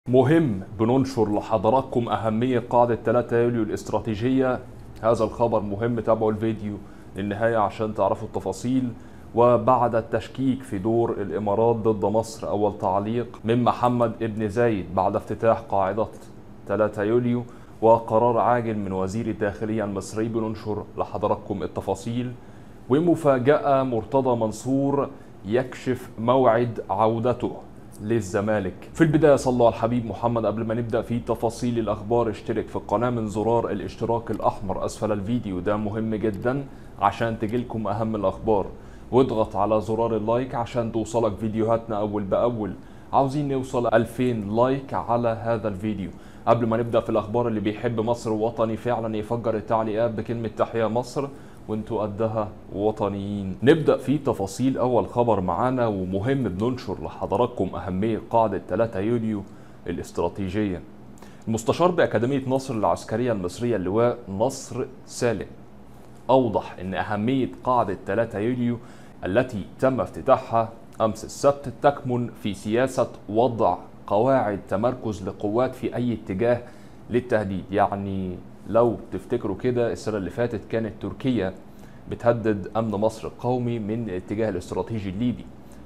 مهم بننشر لحضراتكم أهمية قاعدة 3 يوليو الاستراتيجية هذا الخبر مهم تابعوا الفيديو للنهاية عشان تعرفوا التفاصيل وبعد التشكيك في دور الإمارات ضد مصر أول تعليق من محمد ابن زايد بعد افتتاح قاعدة 3 يوليو وقرار عاجل من وزير الداخلية المصري بننشر لحضراتكم التفاصيل ومفاجأة مرتضى منصور يكشف موعد عودته للزمالك في البداية صلوا على الحبيب محمد قبل ما نبدأ في تفاصيل الأخبار اشترك في القناة من زرار الاشتراك الأحمر أسفل الفيديو ده مهم جدا عشان تجيلكم أهم الأخبار واضغط على زرار اللايك عشان توصلك فيديوهاتنا أول بأول عاوزين نوصل 2000 لايك على هذا الفيديو قبل ما نبدأ في الأخبار اللي بيحب مصر وطني فعلا يفجر التعليقات بكلمة تحيا مصر وانتوا قدها وطنيين نبدأ في تفاصيل أول خبر معانا ومهم بننشر لحضراتكم أهمية قاعدة 3 يوليو الاستراتيجية المستشار بأكاديمية نصر العسكرية المصرية اللواء نصر سالم أوضح أن أهمية قاعدة 3 يوليو التي تم افتتاحها أمس السبت تكمن في سياسة وضع قواعد تمركز لقوات في أي اتجاه للتهديد يعني لو تفتكروا كده السنة اللي فاتت كانت تركيا بتهدد أمن مصر القومي من الاتجاه الاستراتيجي الليبي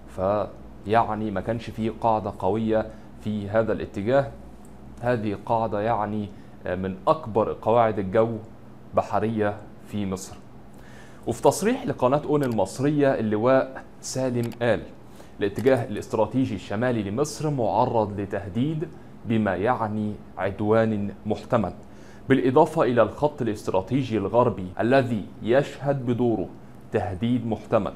فيعني ما كانش فيه قاعدة قوية في هذا الاتجاه هذه قاعدة يعني من أكبر قواعد الجو بحرية في مصر وفي تصريح لقناة أون المصرية اللواء سالم قال الاتجاه الاستراتيجي الشمالي لمصر معرض لتهديد بما يعني عدوان محتمل بالإضافة إلى الخط الاستراتيجي الغربي الذي يشهد بدوره تهديد محتمل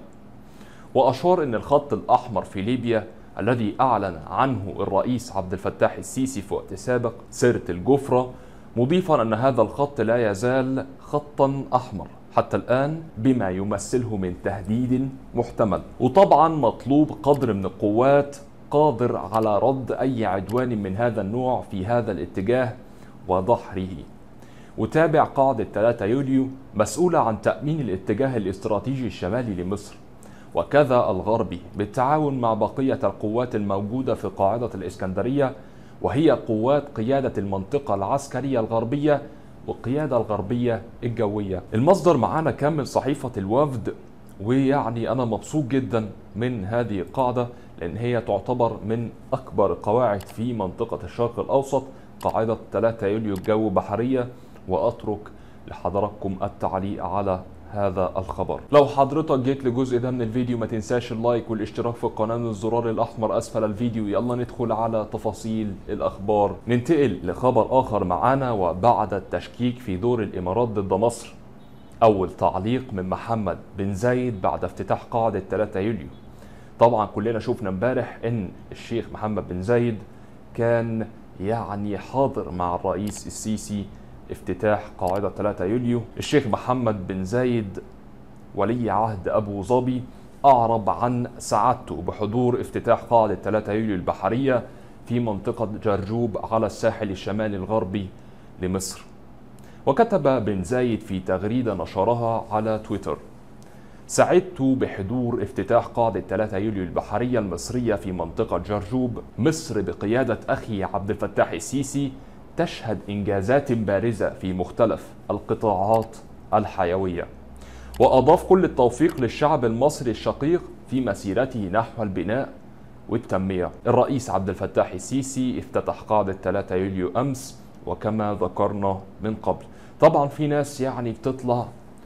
وأشار أن الخط الأحمر في ليبيا الذي أعلن عنه الرئيس عبد الفتاح السيسي في وقت سابق سيرة الجفرة مضيفا أن هذا الخط لا يزال خطا أحمر حتى الآن بما يمثله من تهديد محتمل وطبعا مطلوب قدر من القوات قادر على رد أي عدوان من هذا النوع في هذا الاتجاه وظهره وتابع قاعدة 3 يوليو مسؤولة عن تأمين الاتجاه الاستراتيجي الشمالي لمصر وكذا الغربي بالتعاون مع بقية القوات الموجودة في قاعدة الإسكندرية وهي قوات قيادة المنطقة العسكرية الغربية والقيادة الغربية الجوية المصدر معانا كان من صحيفة الوفد ويعني أنا مبسوط جدا من هذه القاعدة لأن هي تعتبر من أكبر القواعد في منطقة الشرق الأوسط قاعدة 3 يوليو الجو بحرية وأترك لحضراتكم التعليق على هذا الخبر لو حضرتك جيت لجزء ده من الفيديو ما تنساش اللايك والاشتراك في القناة من الزرار الأحمر أسفل الفيديو يلا ندخل على تفاصيل الأخبار ننتقل لخبر آخر معانا وبعد التشكيك في دور الإمارات ضد مصر أول تعليق من محمد بن زايد بعد افتتاح قاعدة 3 يوليو طبعا كلنا شفنا امبارح ان الشيخ محمد بن زايد كان يعني حاضر مع الرئيس السيسي افتتاح قاعدة 3 يوليو الشيخ محمد بن زايد ولي عهد أبو ظبي أعرب عن سعادته بحضور افتتاح قاعدة 3 يوليو البحرية في منطقة جرجوب على الساحل الشمالي الغربي لمصر وكتب بن زايد في تغريدة نشرها على تويتر سعدت بحضور افتتاح قاعدة 3 يوليو البحرية المصرية في منطقة جرجوب مصر بقيادة أخي عبد الفتاح السيسي تشهد إنجازات بارزة في مختلف القطاعات الحيوية وأضاف كل التوفيق للشعب المصري الشقيق في مسيرته نحو البناء والتنمية الرئيس عبد الفتاح السيسي افتتح قاعدة 3 يوليو أمس وكما ذكرنا من قبل طبعا في ناس يعني بتطلع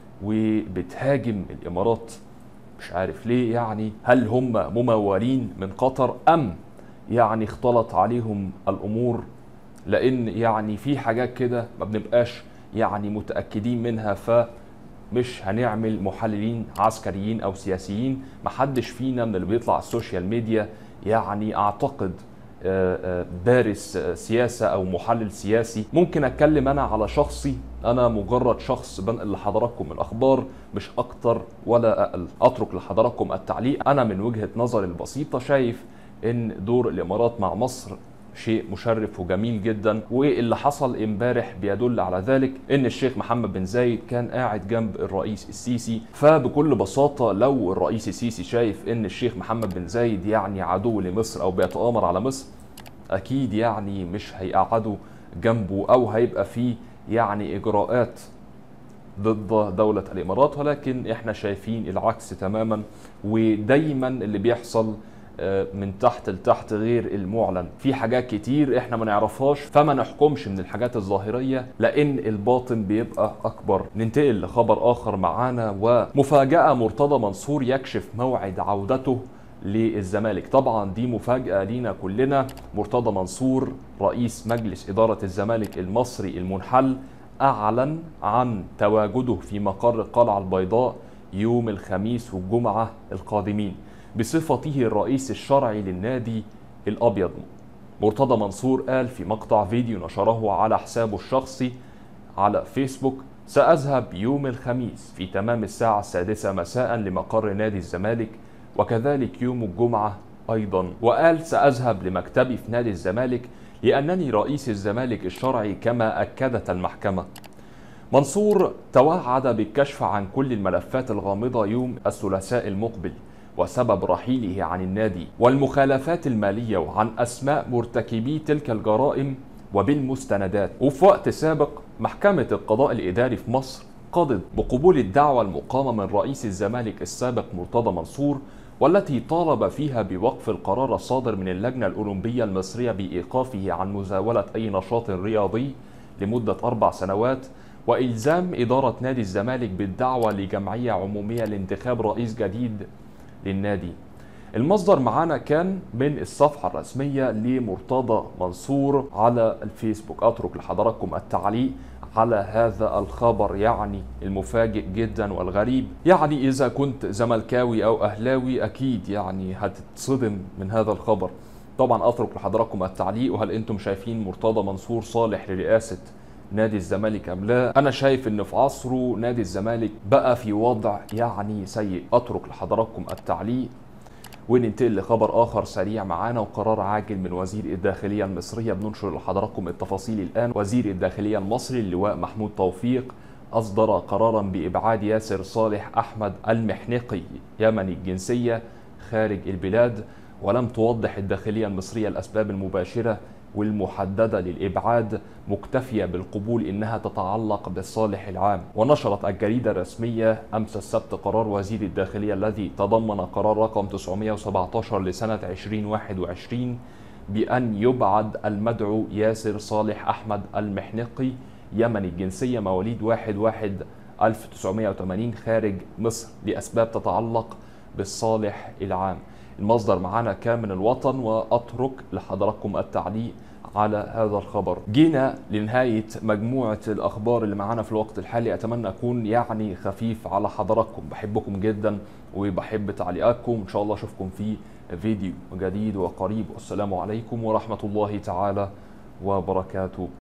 وبتهاجم الامارات مش عارف ليه يعني هل هم ممولين من قطر ام يعني اختلط عليهم الامور لان يعني في حاجات كده ما بنبقاش يعني متاكدين منها ف مش هنعمل محللين عسكريين او سياسيين محدش فينا من اللي بيطلع على السوشيال ميديا يعني اعتقد دارس سياسة أو محلل سياسي ممكن أتكلم أنا على شخصي أنا مجرد شخص بنقل لحضراتكم الأخبار مش أكتر ولا أقل أترك لحضراتكم التعليق أنا من وجهة نظري البسيطة شايف إن دور الإمارات مع مصر شيء مشرف وجميل جدا واللي حصل امبارح بيدل على ذلك ان الشيخ محمد بن زايد كان قاعد جنب الرئيس السيسي فبكل بساطه لو الرئيس السيسي شايف ان الشيخ محمد بن زايد يعني عدو لمصر او بيتآمر على مصر اكيد يعني مش هيقعدوا جنبه او هيبقى فيه يعني اجراءات ضد دولة الامارات ولكن احنا شايفين العكس تماما ودايما اللي بيحصل آه، من تحت لتحت غير المعلن في حاجات كتير احنا ما نعرفهاش فما نحكمش من الحاجات الظاهرية لان الباطن بيبقى اكبر ننتقل لخبر اخر معانا ومفاجأة مرتضى منصور يكشف موعد عودته للزمالك طبعا دي مفاجأة لينا كلنا مرتضى منصور رئيس مجلس إدارة الزمالك المصري المنحل أعلن عن تواجده في مقر القلعة البيضاء يوم الخميس والجمعة القادمين بصفته الرئيس الشرعي للنادي الأبيض مرتضى منصور قال في مقطع فيديو نشره على حسابه الشخصي على فيسبوك سأذهب يوم الخميس في تمام الساعة السادسة مساء لمقر نادي الزمالك وكذلك يوم الجمعة أيضا وقال سأذهب لمكتبي في نادي الزمالك لأنني رئيس الزمالك الشرعي كما أكدت المحكمة منصور توعد بالكشف عن كل الملفات الغامضة يوم الثلاثاء المقبل وسبب رحيله عن النادي والمخالفات المالية وعن أسماء مرتكبي تلك الجرائم وبالمستندات وفي وقت سابق محكمة القضاء الإداري في مصر قضت بقبول الدعوة المقامة من رئيس الزمالك السابق مرتضى منصور والتي طالب فيها بوقف القرار الصادر من اللجنة الأولمبية المصرية بإيقافه عن مزاولة أي نشاط رياضي لمدة أربع سنوات وإلزام إدارة نادي الزمالك بالدعوة لجمعية عمومية لانتخاب رئيس جديد للنادي المصدر معانا كان من الصفحة الرسمية لمرتضى منصور على الفيسبوك أترك لحضراتكم التعليق على هذا الخبر يعني المفاجئ جدا والغريب يعني إذا كنت زملكاوي أو أهلاوي أكيد يعني هتتصدم من هذا الخبر طبعا أترك لحضراتكم التعليق وهل أنتم شايفين مرتضى منصور صالح لرئاسة نادي الزمالك ام لا انا شايف ان في عصره نادي الزمالك بقى في وضع يعني سيء اترك لحضراتكم التعليق وننتقل لخبر اخر سريع معانا وقرار عاجل من وزير الداخليه المصريه بننشر لحضراتكم التفاصيل الان وزير الداخليه المصري اللواء محمود توفيق اصدر قرارا بابعاد ياسر صالح احمد المحنقي يمني الجنسيه خارج البلاد ولم توضح الداخليه المصريه الاسباب المباشره والمحددة للإبعاد مكتفية بالقبول إنها تتعلق بالصالح العام ونشرت الجريدة الرسمية أمس السبت قرار وزير الداخلية الذي تضمن قرار رقم 917 لسنة 2021 بأن يبعد المدعو ياسر صالح أحمد المحنقي يمني الجنسية مواليد 1 1 1980 خارج مصر لأسباب تتعلق بالصالح العام المصدر معانا كان من الوطن واترك لحضراتكم التعليق على هذا الخبر جينا لنهاية مجموعة الأخبار اللي معانا في الوقت الحالي أتمنى أكون يعني خفيف على حضراتكم بحبكم جدا وبحب تعليقاتكم إن شاء الله أشوفكم في فيديو جديد وقريب والسلام عليكم ورحمة الله تعالى وبركاته